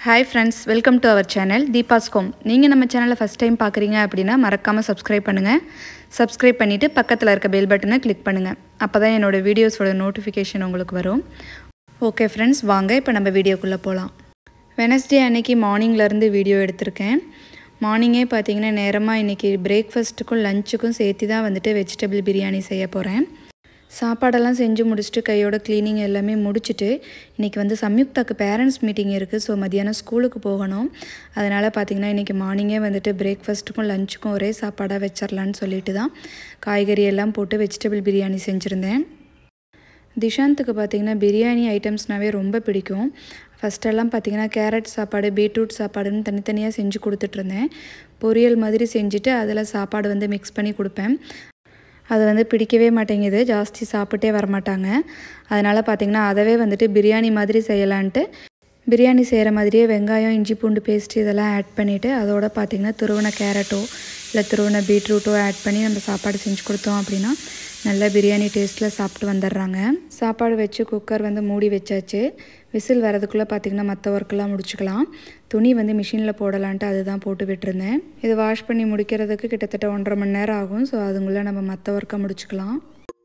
hi friends welcome to our channel Deepa's home நீங்கள் நம்ம சேனலை ஃபஸ்ட் டைம் பார்க்குறீங்க அப்படின்னா மறக்காமல் சப்ஸ்கிரைப் பண்ணுங்கள் சப்ஸ்கிரைப் பண்ணிவிட்டு பக்கத்தில் இருக்க பெல் பட்டனை கிளிக் பண்ணுங்கள் அப்போ தான் என்னோடய வீடியோஸோட நோட்டிஃபிகேஷன் உங்களுக்கு வரும் ஓகே ஃப்ரெண்ட்ஸ் வாங்க இப்போ நம்ம வீடியோக்குள்ளே போகலாம் வெனஸ்டே அன்னைக்கு மார்னிங்லேருந்து வீடியோ எடுத்திருக்கேன் மார்னிங்கே பார்த்தீங்கன்னா நேரமாக இன்றைக்கி பிரேக்ஃபாஸ்ட்டுக்கும் லஞ்சுக்கும் சேர்த்து தான் வந்துட்டு வெஜிடபிள் பிரியாணி செய்ய போகிறேன் சாப்பாடெல்லாம் செஞ்சு முடிச்சுட்டு கையோட க்ளீனிங் எல்லாமே முடிச்சுட்டு இன்றைக்கி வந்து சம்யுக்தாக்கு பேரண்ட்ஸ் மீட்டிங் இருக்குது ஸோ மதியானம் ஸ்கூலுக்கு போகணும் அதனால் பார்த்திங்கன்னா இன்றைக்கி மார்னிங்கே வந்துட்டு பிரேக்ஃபாஸ்ட்டுக்கும் லஞ்சுக்கும் ஒரே சாப்பாடாக வச்சிடலான்னு சொல்லிட்டு தான் காய்கறி எல்லாம் போட்டு வெஜிடபிள் பிரியாணி செஞ்சுருந்தேன் திஷாந்துக்கு பார்த்திங்கன்னா பிரியாணி ஐட்டம்ஸ்னாவே ரொம்ப பிடிக்கும் ஃபஸ்ட்டெல்லாம் பார்த்திங்கன்னா கேரட் சாப்பாடு பீட்ரூட் சாப்பாடுன்னு தனித்தனியாக செஞ்சு கொடுத்துட்ருந்தேன் பொரியல் மாதிரி செஞ்சுட்டு அதில் சாப்பாடு வந்து மிக்ஸ் பண்ணி கொடுப்பேன் அது வந்து பிடிக்கவே மாட்டேங்குது ஜாஸ்தி சாப்பிட்டே வரமாட்டாங்க அதனால் பார்த்திங்கன்னா அதவே வந்துட்டு பிரியாணி மாதிரி செய்யலான்ட்டு பிரியாணி செய்கிற மாதிரியே வெங்காயம் இஞ்சி பூண்டு பேஸ்ட் இதெல்லாம் ஆட் பண்ணிவிட்டு அதோட பார்த்திங்கன்னா துருவன கேரட்டோ இல்லை துருவன பீட்ரூட்டோ ஆட் பண்ணி நம்ம சாப்பாடு செஞ்சு கொடுத்தோம் அப்படின்னா நல்ல பிரியாணி டேஸ்ட்டில் சாப்பிட்டு வந்துடுறாங்க சாப்பாடு வச்சு குக்கர் வந்து மூடி வச்சாச்சு விசில் வரதுக்குள்ளே பார்த்திங்கன்னா மற்ற ஒர்க்கெல்லாம் முடிச்சுக்கலாம் துணி வந்து மிஷினில் போடலான்ட்டு அதுதான் போட்டு விட்டுருந்தேன் இது வாஷ் பண்ணி முடிக்கிறதுக்கு கிட்டத்தட்ட ஒன்றரை மணி நேரம் ஆகும் ஸோ அதுக்குள்ளே நம்ம மற்ற ஒர்க்கை முடிச்சுக்கலாம்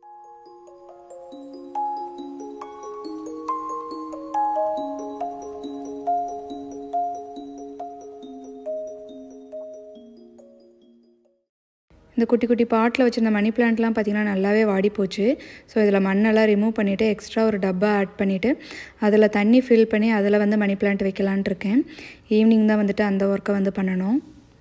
இந்த குட்டி குட்டி பாட்டில் வச்சுருந்த மணி பிளான்ட்லாம் பார்த்திங்கன்னா நல்லாவே வாடி போச்சு ஸோ இதில் மண்ணெல்லாம் ரிமூவ் பண்ணிவிட்டு எக்ஸ்ட்ரா ஒரு டப்பா ஆட் பண்ணிவிட்டு அதில் தண்ணி ஃபில் பண்ணி அதில் வந்து மணி பிளான்ட் வைக்கலான்ட்டு இருக்கேன் ஈவினிங் தான் வந்துட்டு அந்த ஒர்க்கை வந்து பண்ணணும்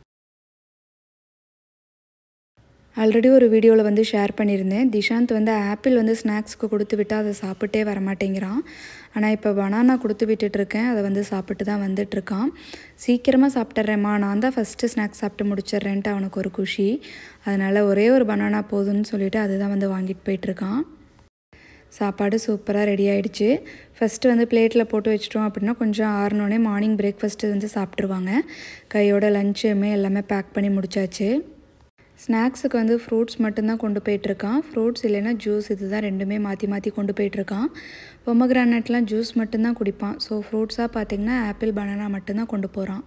ஆல்ரெடி ஒரு வீடியோவில் வந்து ஷேர் பண்ணியிருந்தேன் திஷாந்த் வந்து ஆப்பிள் வந்து ஸ்நாக்ஸ்க்கு கொடுத்து விட்டால் அதை சாப்பிட்டே வரமாட்டேங்கிறான் ஆனால் இப்போ பனானா கொடுத்து விட்டுட்ருக்கேன் அதை வந்து சாப்பிட்டு தான் வந்துட்டுருக்கான் சீக்கிரமாக சாப்பிட்றேம்மா நான் தான் ஃபஸ்ட்டு ஸ்நாக்ஸ் சாப்பிட்டு முடிச்சிட்றேன்ட்டு அவனுக்கு ஒரு குஷி அதனால் ஒரே ஒரு பனானா போதும்னு சொல்லிவிட்டு அதுதான் வந்து வாங்கிட்டு போயிட்டுருக்கான் சாப்பாடு சூப்பராக ரெடி ஆகிடுச்சு ஃபஸ்ட்டு வந்து பிளேட்டில் போட்டு வச்சிட்டோம் அப்படின்னா கொஞ்சம் ஆறினோடனே மார்னிங் பிரேக்ஃபாஸ்ட்டு வந்து சாப்பிட்ருவாங்க கையோட லஞ்சுமே எல்லாமே பேக் பண்ணி முடிச்சாச்சு ஸ்நாக்ஸுக்கு வந்து ஃப்ரூட்ஸ் மட்டும்தான் கொண்டு போயிட்டுருக்கான் ஃப்ரூட்ஸ் இல்லைன்னா ஜூஸ் இது தான் ரெண்டுமே மாற்றி மாற்றி கொண்டு போயிட்டுருக்கான் பொமக்ரானட்லாம் ஜூஸ் மட்டும்தான் குடிப்பான் ஸோ ஃப்ரூட்ஸாக பார்த்திங்கன்னா ஆப்பிள் பனானா மட்டும்தான் கொண்டு போகிறான்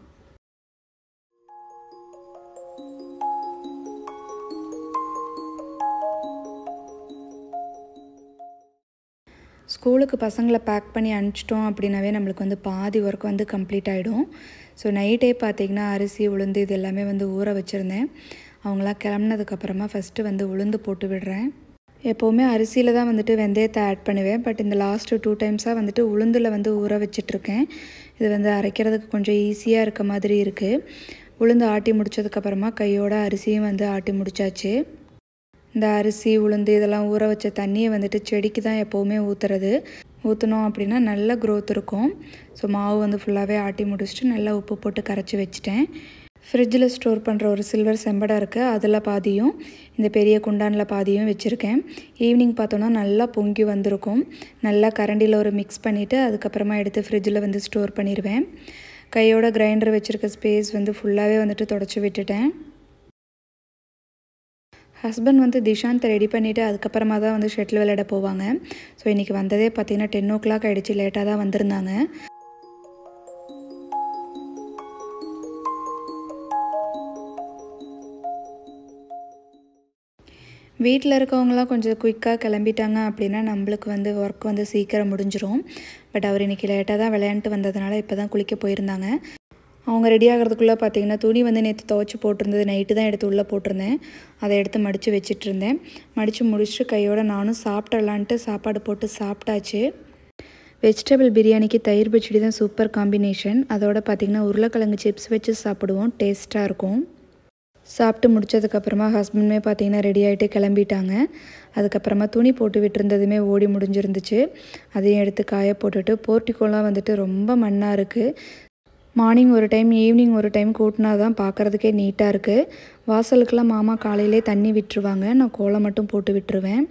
ஸ்கூலுக்கு பசங்களை பேக் பண்ணி அனுப்பிச்சிட்டோம் அப்படின்னாவே நம்மளுக்கு வந்து பாதி ஒர்க் வந்து கம்ப்ளீட் ஆகிடும் ஸோ நைட்டே பார்த்திங்கன்னா அரிசி உளுந்து இது எல்லாமே வந்து ஊற வச்சுருந்தேன் அவங்களாம் கிளம்புனதுக்கப்புறமா ஃபஸ்ட்டு வந்து உளுந்து போட்டு விடுறேன் எப்போவுமே அரிசியில் தான் வந்துட்டு வெந்தயத்தை ஆட் பண்ணுவேன் பட் இந்த லாஸ்ட்டு டூ டைம்ஸாக வந்துட்டு உளுந்தில் வந்து ஊற வச்சிட்ருக்கேன் இது வந்து அரைக்கிறதுக்கு கொஞ்சம் ஈஸியாக இருக்க மாதிரி இருக்குது உளுந்து ஆட்டி முடித்ததுக்கப்புறமா கையோட அரிசியும் வந்து ஆட்டி முடித்தாச்சு இந்த அரிசி உளுந்து இதெல்லாம் ஊற வச்ச தண்ணியை வந்துட்டு செடிக்கு தான் எப்போவுமே ஊற்றுறது ஊற்றினோம் அப்படின்னா நல்ல க்ரோத் இருக்கும் ஸோ மாவு வந்து ஃபுல்லாகவே ஆட்டி முடிச்சுட்டு நல்லா உப்பு போட்டு கரைச்சி வச்சுட்டேன் ஃப்ரிட்ஜில் ஸ்டோர் பண்ணுற ஒரு சில்வர் செம்படை இருக்குது அதில் பாதியும் இந்த பெரிய குண்டானில் பாதியும் வச்சுருக்கேன் ஈவினிங் பார்த்தோன்னா நல்லா பொங்கி வந்திருக்கும் நல்லா கரண்டியில் ஒரு மிக்ஸ் பண்ணிவிட்டு அதுக்கப்புறமா எடுத்து ஃப்ரிட்ஜில் வந்து ஸ்டோர் பண்ணிடுவேன் கையோட கிரைண்டர் வச்சுருக்க ஸ்பேஸ் வந்து ஃபுல்லாகவே வந்துட்டு தொடச்சி விட்டுட்டேன் ஹஸ்பண்ட் வந்து திஷாந்தை ரெடி பண்ணிவிட்டு அதுக்கப்புறமா தான் வந்து ஷட்டில் விளையாட போவாங்க ஸோ இன்றைக்கி வந்ததே பார்த்திங்கன்னா டென் ஓ கிளாக் ஆகிடுச்சு லேட்டாக தான் வந்திருந்தாங்க வீட்டில் இருக்கவங்களாம் கொஞ்சம் குயிக்காக கிளம்பிட்டாங்க அப்படின்னா நம்மளுக்கு வந்து ஒர்க் வந்து சீக்கிரம் முடிஞ்சிரும் பட் அவர் இன்றைக்கி லேட்டாக தான் விளையாண்டுட்டு வந்ததுனால இப்போ தான் குளிக்க போயிருந்தாங்க அவங்க ரெடி ஆகிறதுக்குள்ளே பார்த்தீங்கன்னா துணி வந்து நேற்று துவைச்சி போட்டிருந்தது நைட்டு தான் எடுத்து உள்ளே போட்டிருந்தேன் அதை எடுத்து மடித்து வச்சிட்டு இருந்தேன் மடித்து முடிச்சுட்டு கையோடு நானும் சாப்பிடலான்ட்டு சாப்பாடு போட்டு சாப்பிட்டாச்சு வெஜிடபிள் பிரியாணிக்கு தயிர் பச்சடி தான் சூப்பர் காம்பினேஷன் அதோட பார்த்திங்கன்னா உருளைக்கிழங்கு சிப்ஸ் வச்சு சாப்பிடுவோம் டேஸ்ட்டாக இருக்கும் சாப்பிட்டு முடிச்சதுக்கப்புறமா ஹஸ்பண்டுமே பார்த்திங்கன்னா ரெடி ஆகிட்டு கிளம்பிட்டாங்க அதுக்கப்புறமா துணி போட்டு விட்டுருந்ததுமே ஓடி முடிஞ்சிருந்துச்சு அதையும் எடுத்து காய போட்டுட்டு போர்ட்டிக்கோலாம் வந்துட்டு ரொம்ப மண்ணாக இருக்குது மார்னிங் ஒரு டைம் ஈவினிங் ஒரு டைம் கூட்டினா தான் பார்க்குறதுக்கே நீட்டாக இருக்குது வாசலுக்கெல்லாம் மாமா காலையிலே தண்ணி விட்டுருவாங்க நான் கோலம் மட்டும் போட்டு விட்டுருவேன்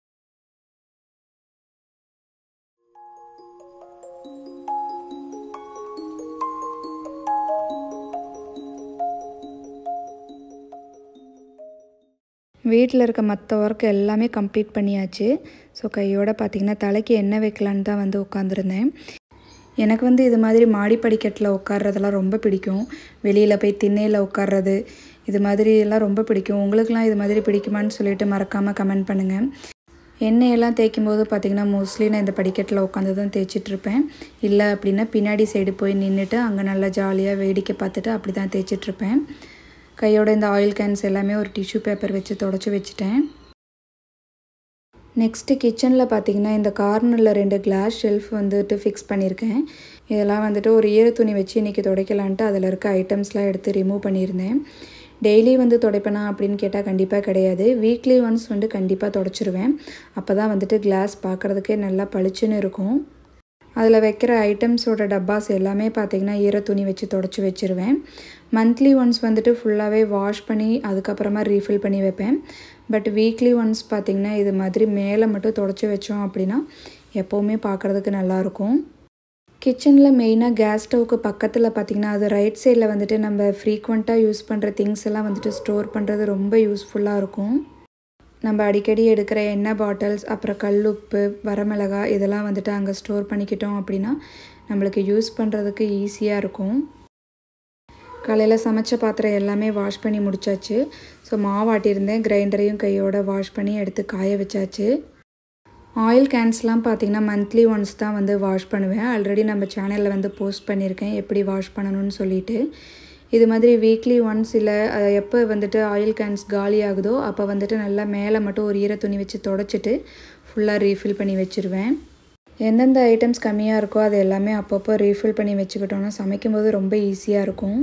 வீட்டில் இருக்க மற்ற ஒர்க் எல்லாமே கம்ப்ளீட் பண்ணியாச்சு ஸோ கையோட பார்த்திங்கன்னா தலைக்கு எண்ணெய் வைக்கலான்னு தான் வந்து உட்காந்துருந்தேன் எனக்கு வந்து இது மாதிரி மாடி படிக்கட்டில் உட்கார்றதெல்லாம் ரொம்ப பிடிக்கும் வெளியில் போய் திண்ணையில் உட்கார்றது இது மாதிரி எல்லாம் ரொம்ப பிடிக்கும் உங்களுக்குலாம் இது மாதிரி பிடிக்குமான்னு சொல்லிட்டு மறக்காமல் கமெண்ட் பண்ணுங்கள் எண்ணெயெல்லாம் தேய்க்கும் போது பார்த்திங்கன்னா மோஸ்ட்லி நான் இந்த படிக்கட்டில் உட்காந்து தான் தேய்ச்சிட்ருப்பேன் இல்லை அப்படின்னா பின்னாடி சைடு போய் நின்றுட்டு அங்கே நல்லா ஜாலியாக வேடிக்கை பார்த்துட்டு அப்படி தான் தேய்ச்சிட்ருப்பேன் கையோட இந்த ஆயில் கேன்ஸ் எல்லாமே ஒரு டிஷ்யூ பேப்பர் வச்சு தொடச்சி வச்சுட்டேன் நெக்ஸ்ட்டு கிச்சனில் பார்த்தீங்கன்னா இந்த கார்னரில் ரெண்டு கிளாஸ் ஷெல்ஃப் வந்துட்டு ஃபிக்ஸ் பண்ணியிருக்கேன் இதெல்லாம் வந்துட்டு ஒரு ஈர துணி வச்சு இன்றைக்கி துடைக்கலான்ட்டு அதில் இருக்க ஐட்டம்ஸ்லாம் எடுத்து ரிமூவ் பண்ணியிருந்தேன் டெய்லி வந்து துடைப்பேனா அப்படின்னு கேட்டால் கண்டிப்பாக கிடையாது வீக்லி ஒன்ஸ் வந்து கண்டிப்பாக துடைச்சிருவேன் அப்போ தான் வந்துட்டு கிளாஸ் பார்க்குறதுக்கே நல்லா பளிச்சுன்னு இருக்கும் அதில் வைக்கிற ஐட்டம்ஸோட டப்பாஸ் எல்லாமே பார்த்திங்கன்னா ஈர துணி வச்சு தொடச்சி வச்சுருவேன் மந்த்லி ஒன்ஸ் வந்துட்டு ஃபுல்லாகவே வாஷ் பண்ணி அதுக்கப்புறமா ரீஃபில் பண்ணி வைப்பேன் பட் வீக்லி ஒன்ஸ் பார்த்திங்கன்னா இது மாதிரி மேலே மட்டும் தொடச்சி வச்சோம் அப்படின்னா எப்போவுமே பார்க்குறதுக்கு நல்லாயிருக்கும் கிச்சனில் மெயினாக கேஸ் ஸ்டவ்க்கு பக்கத்தில் பார்த்திங்கன்னா அது ரைட் சைடில் வந்துட்டு நம்ம ஃப்ரீக்வெண்ட்டாக யூஸ் பண்ணுற திங்ஸ் எல்லாம் வந்துட்டு ஸ்டோர் பண்ணுறது ரொம்ப யூஸ்ஃபுல்லாக இருக்கும் நம்ம அடிக்கடி எடுக்கிற எண்ணெய் பாட்டில்ஸ் அப்புறம் கல்லுப்பு வரமிளகா இதெல்லாம் வந்துட்டு அங்கே ஸ்டோர் பண்ணிக்கிட்டோம் அப்படின்னா நம்மளுக்கு யூஸ் பண்ணுறதுக்கு ஈஸியாக இருக்கும் காலையில் சமைச்ச பாத்திரம் எல்லாமே வாஷ் பண்ணி முடிச்சாச்சு ஸோ மாவாட்டியிருந்தேன் கிரைண்டரையும் கையோட வாஷ் பண்ணி எடுத்து காய வச்சாச்சு ஆயில் கேன்ஸ்லாம் பார்த்திங்கன்னா மந்த்லி ஒன்ஸ் தான் வந்து வாஷ் பண்ணுவேன் ஆல்ரெடி நம்ம சேனலில் வந்து போஸ்ட் பண்ணியிருக்கேன் எப்படி வாஷ் பண்ணணும்னு சொல்லிட்டு இது மாதிரி வீக்லி ஒன்ஸ் இல்லை எப்போ வந்துட்டு ஆயில் கேன்ஸ் காலி ஆகுதோ அப்போ வந்துட்டு நல்லா மேலே மட்டும் ஒரு ஈர துணி வச்சு தொடச்சிட்டு ஃபுல்லாக ரீஃபில் பண்ணி வச்சுருவேன் எந்தெந்த ஐட்டம்ஸ் கம்மியாக இருக்கோ அது எல்லாமே அப்பப்போ ரீஃபில் பண்ணி வச்சுக்கிட்டோன்னா சமைக்கும்போது ரொம்ப ஈஸியாக இருக்கும்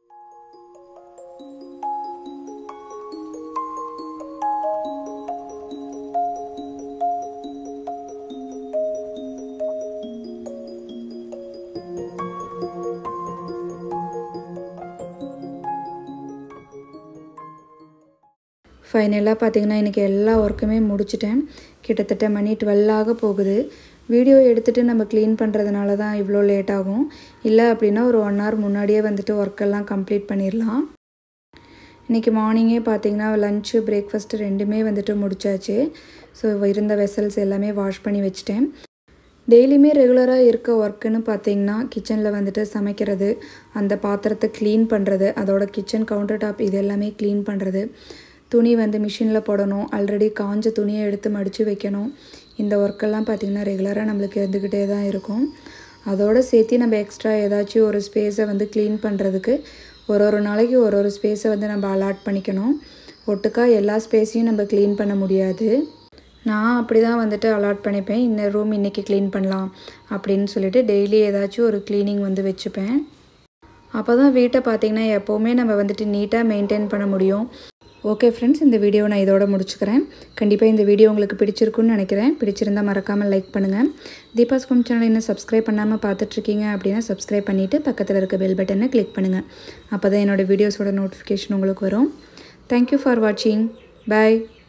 ஃபைனலாக பார்த்தீங்கன்னா இன்றைக்கி எல்லா ஒர்க்குமே முடிச்சிட்டேன் கிட்டத்தட்ட மணி டுவெல் ஆக போகுது வீடியோ எடுத்துகிட்டு நம்ம க்ளீன் பண்ணுறதுனால தான் இவ்வளோ லேட் ஆகும் இல்லை அப்படின்னா ஒரு ஒன் ஹவர் முன்னாடியே வந்துட்டு ஒர்க்கெல்லாம் கம்ப்ளீட் பண்ணிடலாம் இன்றைக்கி மார்னிங்கே பார்த்தீங்கன்னா லஞ்சு பிரேக்ஃபாஸ்ட்டு ரெண்டுமே வந்துட்டு முடிச்சாச்சு ஸோ இருந்த வெசல்ஸ் எல்லாமே வாஷ் பண்ணி வச்சுட்டேன் டெய்லியுமே ரெகுலராக இருக்க ஒர்க்குன்னு பார்த்தீங்கன்னா கிச்சனில் வந்துட்டு சமைக்கிறது அந்த பாத்திரத்தை க்ளீன் பண்ணுறது அதோட கிச்சன் கவுண்டர் டாப் இது எல்லாமே க்ளீன் பண்ணுறது துணி வந்து மிஷினில் போடணும் ஆல்ரெடி காஞ்ச துணியை எடுத்து மடித்து வைக்கணும் இந்த ஒர்க்கெல்லாம் பார்த்திங்கன்னா ரெகுலராக நம்மளுக்கு இருந்துக்கிட்டே தான் இருக்கும் அதோடு சேர்த்து நம்ம எக்ஸ்ட்ரா ஏதாச்சும் ஒரு ஸ்பேஸை வந்து க்ளீன் பண்ணுறதுக்கு ஒரு ஒரு நாளைக்கு ஒரு ஒரு ஸ்பேஸை வந்து நம்ம அலாட் பண்ணிக்கணும் ஒட்டுக்கா எல்லா ஸ்பேஸையும் நம்ம க்ளீன் பண்ண முடியாது நான் அப்படி தான் வந்துட்டு அலாட் பண்ணிப்பேன் இந்த ரூம் இன்றைக்கி க்ளீன் பண்ணலாம் அப்படின்னு சொல்லிட்டு டெய்லி ஏதாச்சும் ஒரு க்ளீனிங் வந்து வச்சுப்பேன் அப்போ தான் வீட்டை பார்த்திங்கன்னா எப்போவுமே நம்ம வந்துட்டு நீட்டாக மெயின்டைன் பண்ண முடியும் ஓகே ஃப்ரெண்ட்ஸ் இந்த வீடியோ நான் இதோட முடிச்சுக்கிறேன் கண்டிப்பாக இந்த வீடியோ உங்களுக்கு பிடிச்சிருக்குன்னு நினைக்கிறேன் பிடிச்சிருந்தால் மறக்காமல் லைக் பண்ணுங்கள் தீபாஸ் ஹோம் சேனல் இன்னும் சப்ஸ்கிரைப் பண்ணாமல் பார்த்துட்ருக்கீங்க அப்படின்னா சப்ஸ்கிரைப் பண்ணிவிட்டு பக்கத்தில் இருக்க பெல் பட்டனை கிளிக் பண்ணுங்கள் அப்போ தான் என்னோடய வீடியோஸோட நோட்டிஃபிகேஷன் உங்களுக்கு வரும் தேங்க்யூ ஃபார் வாட்சிங் பாய்